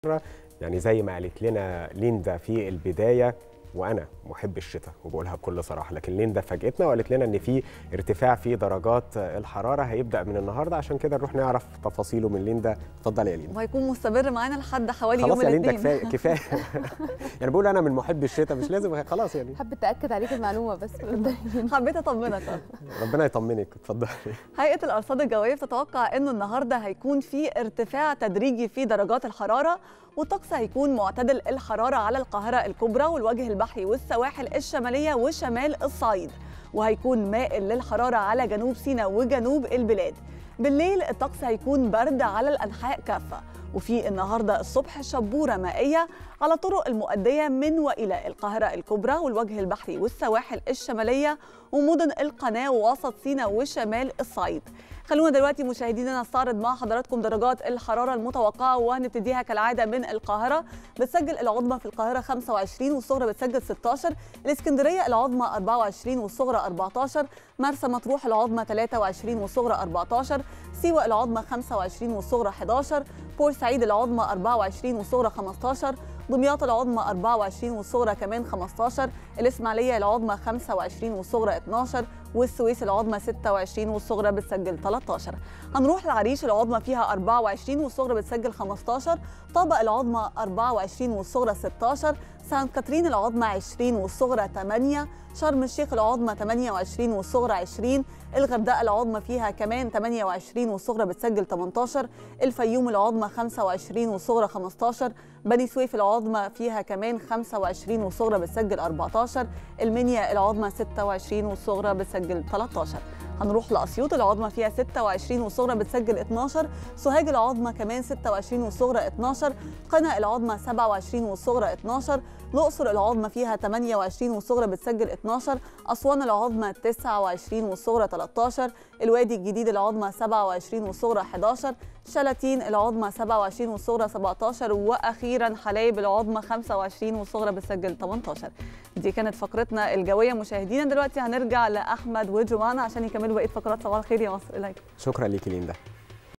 يعني زي ما قالت لنا ليندا في البدايه وانا محب الشتاء وبقولها بكل صراحه لكن ليندا فاجئتنا وقالت لنا ان في ارتفاع في درجات الحراره هيبدا من النهارده عشان كده نروح نعرف تفاصيله من ليندا اتفضلي يا ليندا وهيكون مستمر معانا لحد حوالي خلاص يوم يا ليندا الاثنين كفايه كفايه يعني بقول انا من محب الشتاء مش لازم خلاص يعني حابه اتاكد عليك المعلومه بس حبيت اطمنك ربنا يطمنك اتفضلي هيئه الارصاد الجويه بتتوقع انه النهارده هيكون في ارتفاع تدريجي في درجات الحراره والطقس هيكون معتدل الحراره على القاهره الكبرى والوجه البحري والسواحل الشماليه وشمال الصعيد وهيكون مائل للحراره على جنوب سيناء وجنوب البلاد بالليل الطقس هيكون برد على الانحاء كافه وفي النهارده الصبح شبوره مائيه على طرق المؤديه من والى القاهره الكبرى والوجه البحري والسواحل الشماليه ومدن القناه ووسط سيناء وشمال الصعيد خلونا دلوقتي مشاهدينا نستعرض مع حضراتكم درجات الحراره المتوقعه وهنبتديها كالعاده من القاهره بتسجل العظمى في القاهره 25 والصغرى بتسجل 16 الاسكندريه العظمى 24 والصغرى 14 مرسى مطروح العظمى 23 والصغرى 14 سيوه العظمى 25 والصغرى 11 بورسعيد العظمى 24 والصغرى 15 دمياط العظمى 24 والصغرى كمان 15 الإسماعيلية العظمى 25 والصغرى 12 والسويس العظمى 26 والصغرى بتسجل 13 هنروح العريش العظمى فيها 24 والصغرى بتسجل 15 طابق العظمى 24 والصغرى 16 سانت كاترين العظمى 20 والصغرى 8 شرم الشيخ العظمى 28 والصغرى 20 الغردقه العظمى فيها كمان 28 والصغرى بتسجل 18 الفيوم العظمى 25 والصغرى 15 بني سويف العظمى فيها كمان 25 والصغرى بتسجل 14 المنيا العظمى 26 والصغرى بتسجل 13 هنروح لأسيوط العظمى فيها 26 والصغرى بتسجل 12 سوهاج العظمى كمان 26 والصغرى 12 قنا العظمى 27 والصغرى 12 الأقصر العظمى فيها 28 والصغرى بتسجل 12 أسوان العظمى 29 والصغرى 13 الوادي الجديد العظمى 27 والصغرى 11 شلاتين العظمى 27 والصغرى 17 واخيرا حلايب العظمى 25 والصغرى بتسجل 18 دي كانت فقرتنا الجويه مشاهدينا دلوقتي هنرجع لاحمد وجمان عشان يكملوا بقيه فقرات صباح الخير يا مصر اليك شكرا ليكي ليندا